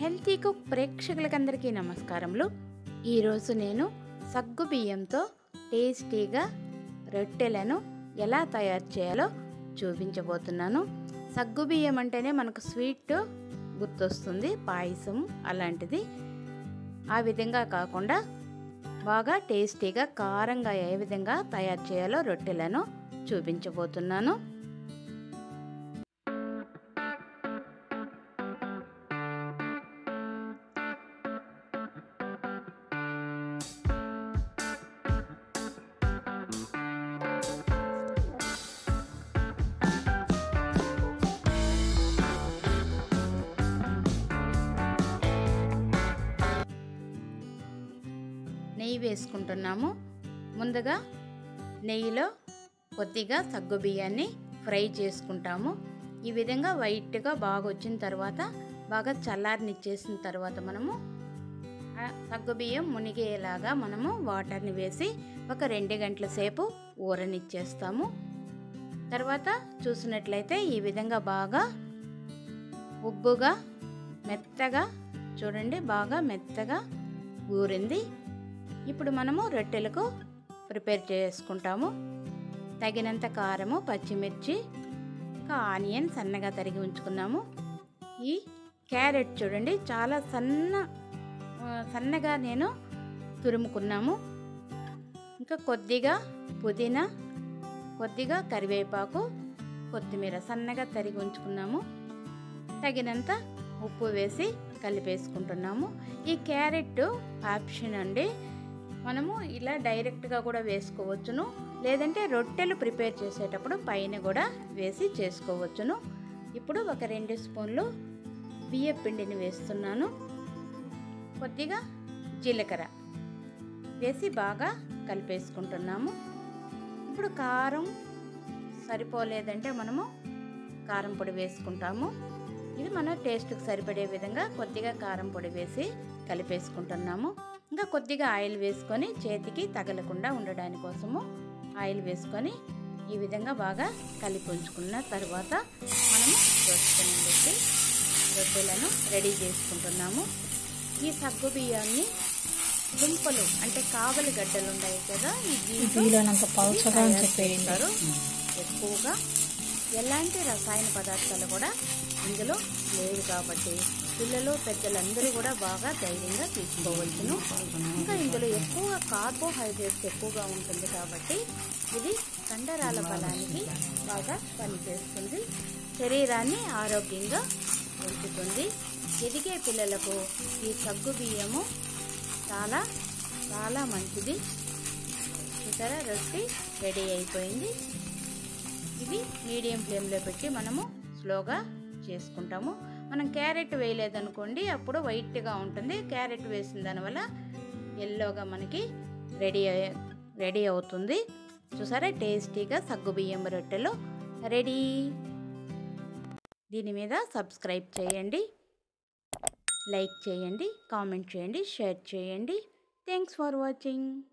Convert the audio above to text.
healthy cook ప్రేక్షకులకందరికీ నమస్కారములు ఈరోజు నేను సగ్గు బియ్యంతో టేస్టీగా రొట్టెలను ఎలా తయారు చేయాలో చూపించబోతున్నాను సగ్గు బియ్యం అంటేనే మనకు స్వీట్ గుర్తొస్తుంది పాయసం అలాంటిది ఆ విధంగా కాకుండా బాగా టేస్టీగా కారంగా ఏ విధంగా తయారు చేయాలో రొట్టెలను చూపించబోతున్నాను నెయ్యి వేసుకుంటున్నాము ముందుగా నెయ్యిలో కొద్దిగా సగ్గు బియ్యాన్ని ఫ్రై చేసుకుంటాము ఈ విధంగా వైట్గా బాగా వచ్చిన తర్వాత బాగా చల్లారనిచ్చేసిన తర్వాత మనము ఆ సగ్గు బియ్యం మునిగేలాగా మనము వాటర్ని వేసి ఒక రెండు గంటల సేపు ఊరనిచ్చేస్తాము తర్వాత చూసినట్లయితే ఈ విధంగా బాగా ఉబ్బుగా మెత్తగా చూడండి బాగా మెత్తగా ఊరింది ఇప్పుడు మనము రొట్టెలకు ప్రిపేర్ చేసుకుంటాము తగినంత కారము పచ్చిమిర్చి ఇంకా ఆనియన్ సన్నగా తరిగి ఉంచుకున్నాము ఈ క్యారెట్ చూడండి చాలా సన్న సన్నగా నేను తురుముకున్నాము ఇంకా కొద్దిగా పుదీనా కొద్దిగా కరివేపాకు కొత్తిమీర సన్నగా తరిగి ఉంచుకున్నాము తగినంత ఉప్పు వేసి కలిపేసుకుంటున్నాము ఈ క్యారెట్ ఆప్షన్ అండి మనము ఇలా డైరెక్ట్గా కూడా వేసుకోవచ్చును లేదంటే రొట్టెలు ప్రిపేర్ చేసేటప్పుడు పైన కూడా వేసి చేసుకోవచ్చును ఇప్పుడు ఒక రెండు స్పూన్లు బియ్య పిండిని వేస్తున్నాను కొద్దిగా జీలకర్ర వేసి బాగా కలిపేసుకుంటున్నాము ఇప్పుడు కారం సరిపోలేదంటే మనము కారం పొడి వేసుకుంటాము ఇది మన టేస్ట్కి సరిపడే విధంగా కొద్దిగా కారం పొడి వేసి కలిపేసుకుంటున్నాము ఇంకా కొద్దిగా ఆయిల్ వేసుకొని చేతికి తగలకుండా ఉండడాని కోసము ఆయిల్ వేసుకొని ఈ విధంగా బాగా కలిపి ఉంచుకున్న తర్వాత మనము దోసుకొని పెట్టి రొట్టెలను రెడీ చేసుకుంటున్నాము ఈ సగ్గు బియ్యాన్ని దుంపలు అంటే కావలి గడ్డలు ఉన్నాయి కదా ఈ వీలైనంత పలుచగా అని చెప్పేయండి చేస్తారు ఎక్కువగా ఎలాంటి రసాయన పదార్థాలు కూడా ఇందులో లేవు కాబట్టి పిల్లలు పెద్దలందరూ కూడా బాగా ధైర్యంగా తీసుకోవచ్చును ఇంకా ఇందులో ఎక్కువ కార్బోహైడ్రేట్స్ ఎక్కువగా ఉంటుంది కాబట్టి ఇది కండరాల బలానికి బాగా పనిచేస్తుంది శరీరాన్ని ఆరోగ్యంగా ఉంచుతుంది ఎదిగే పిల్లలకు ఈ సగ్గు బియ్యము చాలా చాలా మంచిది ఇతర రొట్టి రెడీ అయిపోయింది ఇది మీడియం ఫ్లేమ్లో పెట్టి మనము స్లోగా చేసుకుంటాము మనం క్యారెట్ వేయలేదనుకోండి అప్పుడు వైట్గా ఉంటుంది క్యారెట్ వేసిన దానివల్ల ఎల్లోగా మనకి రెడీ రెడీ అవుతుంది చూసారా టేస్టీగా సగ్గుబియ్యం రొట్టెలు రెడీ దీని మీద సబ్స్క్రైబ్ చేయండి లైక్ చేయండి కామెంట్ చేయండి షేర్ చేయండి థ్యాంక్స్ ఫర్ వాచింగ్